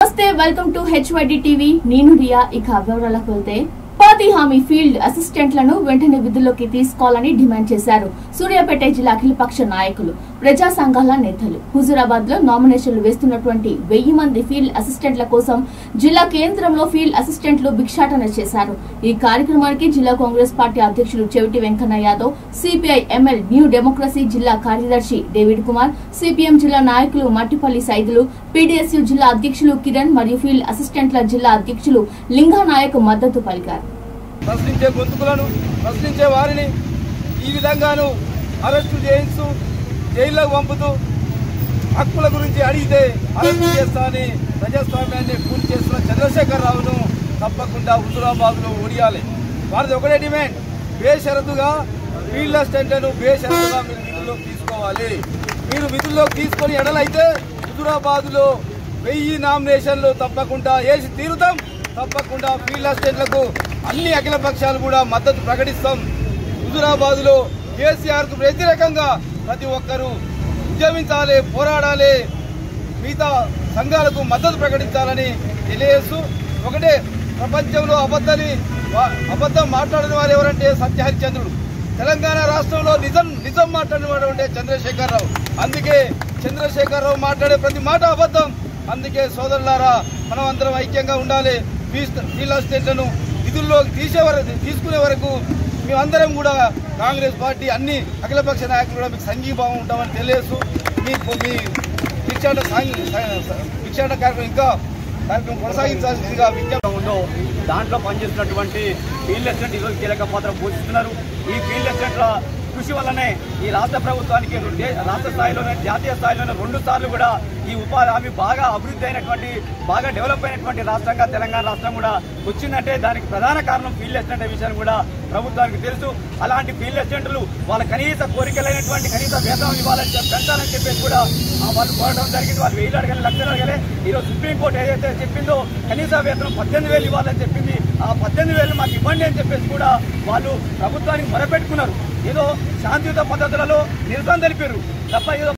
నమస్తే welcome to HYD TV నేను రియా ఇక వివరాలకు వెళ్తే ఉపాధి హామీ ఫీల్డ్ అసిస్టెంట్లను వెంటనే విధుల్లోకి తీసుకోవాలని డిమాండ్ చేశారు సూర్యాపేట జిల్లా అఖిలపక్ష నాయకులు ప్రజా సంఘాల నేతలు హుజురాబాద్ లో నామినేషన్లు వేస్తున్నటువంటి వెయ్యి మంది ఫీల్డ్ అసిస్టెంట్ల కోసం జిల్లా కేంద్రంలో ఫీల్డ్ అసిస్టెంట్లు భిక్షాటన చేశారు ఈ కార్యక్రమానికి జిల్లా కాంగ్రెస్ పార్టీ అధ్యక్షులు Cheviti Venkanna Yadav CPI ML new democracy జిల్లా కార్యదర్శి డేవిడ్ కుమార్ సిపిఎం జిల్లా నాయకులు మట్టిపల్లి సైదులు పీడీఎస్యు జిల్లా అధ్యక్షులు కిరణ్ మరియు ఫీల్డ్ అసిస్టెంట్ల జిల్లా అధ్యక్షులు లింగానాయక్ మద్దతు పలికారు ప్రశ్నించే గొంతుకులను ప్రశ్నించే వారిని ఈ విధంగాను అరెస్టు చేయిస్తూ జైల్లోకి పంపుతూ హక్కుల గురించి అడిగితే అరెస్టు చేస్తా అని ప్రజాస్వామ్యాన్ని పూర్తి చేస్తున్న చంద్రశేఖర్ రావును తప్పకుండా హుజురాబాద్లో ఓడియాలి వారిది ఒకటే డిమాండ్ బేషరతుగా ఫీల్డ్ అసిస్టెంట్లను బేషరతుగా మీరు విధుల్లోకి తీసుకోవాలి మీరు విధుల్లోకి తీసుకొని ఎడలైతే హుజురాబాద్లో వెయ్యి నామినేషన్లు తప్పకుండా వేసి తీరుతాం తప్పకుండా ఫీల్డ్ అసిస్టెంట్లకు అన్ని అఖిల పక్షాలు కూడా మద్దతు ప్రకటిస్తాం హుజురాబాద్ లో కేసీఆర్ కు వ్యతిరేకంగా ప్రతి ఒక్కరూ ఉద్యమించాలి పోరాడాలి మిగతా సంఘాలకు మద్దతు ప్రకటించాలని తెలియజేస్తూ ఒకటే ప్రపంచంలో అబద్ధాన్ని వా- అబద్ధం మాట్లాడిన వారు ఎవరంటే సత్యహరిచంద్రుడు తెలంగాణ రాష్ట్రంలో నిజం నిజం మాట్లాడిన వాడు అంటే చంద్రశేఖర్ రావు అందుకే చంద్రశేఖర్ రావు మాట్లాడే ప్రతి మాట అబద్ధం అందుకే సోదరులారా మనం అందరం ఐక్యంగా ఉండాలి ఫీస్- ఫీల్డ్ అసిస్టెంట్లను విధుల్లోకి తీసే వరకు తీసుకునే వరకు మేమందరం కూడా కాంగ్రెస్ పార్టీ అన్ని అఖిలపక్ష నాయకులు కూడా మీకు సంఘీభావం ఉంటామని తెలియజేస్తూ మీ మీ భిక్షాట సాంఘి- సా- భిక్షాట కార్యక్రమం ఇంకా కార్యక్రమం కొనసాగించాల్సిందిగా విజ్ఞప్తి ఉందో దాంట్లో పనిచేస్తున్నటువంటి ఫీల్డ్ అసిస్టెంట్ ఈరోజు కీలక పాత్ర పోషిస్తున్నారు ఈ ఫీల్డ్ అసిస్టెంట్ల కృషి వల్లనే ఈ రాష్ట్ర ప్రభుత్వానికి దే- రాష్ట్ర స్థాయిలోనే జాతీయ స్థాయిలోనే రెండు సార్లు కూడా ఈ ఉపాధి హామీ బాగా అభివృద్ధి అయినటువంటి బాగా డెవలప్ అయినటువంటి రాష్ట్రంగా తెలంగాణ రాష్ట్రం కూడా వచ్చిందంటే దానికి ప్రధాన కారణం ఫీల్డ్ అసిస్టెంట్ అనే విషయం కూడా ప్రభుత్వానికి తెలుసు అలాంటి ఫీల్డ్ అసిస్టెంట్లు వాళ్ళ కనీస కోరికలైనటువంటి కనీస వేతనం ఇవ్వాలని చెప్పి పెంచాలని చెప్పేసి కూడా ఆ వాళ్ళు కోరడం జరిగింది వాళ్ళు వెయ్యి అడగలే లక్షలు అడగలే ఈరోజు సుప్రీంకోర్టు ఏదైతే చెప్పిందో కనీస వేతనం పద్దెనిమిది వేలు ఇవ్వాలని చెప్పింది ఆ పద్దెనిమిది వేలు మాకు ఇవ్వండి అని చెప్పేసి కూడా వాళ్ళు ప్రభుత్వానికి మొరపెట్టుకున్నారు ఏదో శాంతియుత పద్ధతులలో నిరసన తెలిపారు తప్ప ఏదో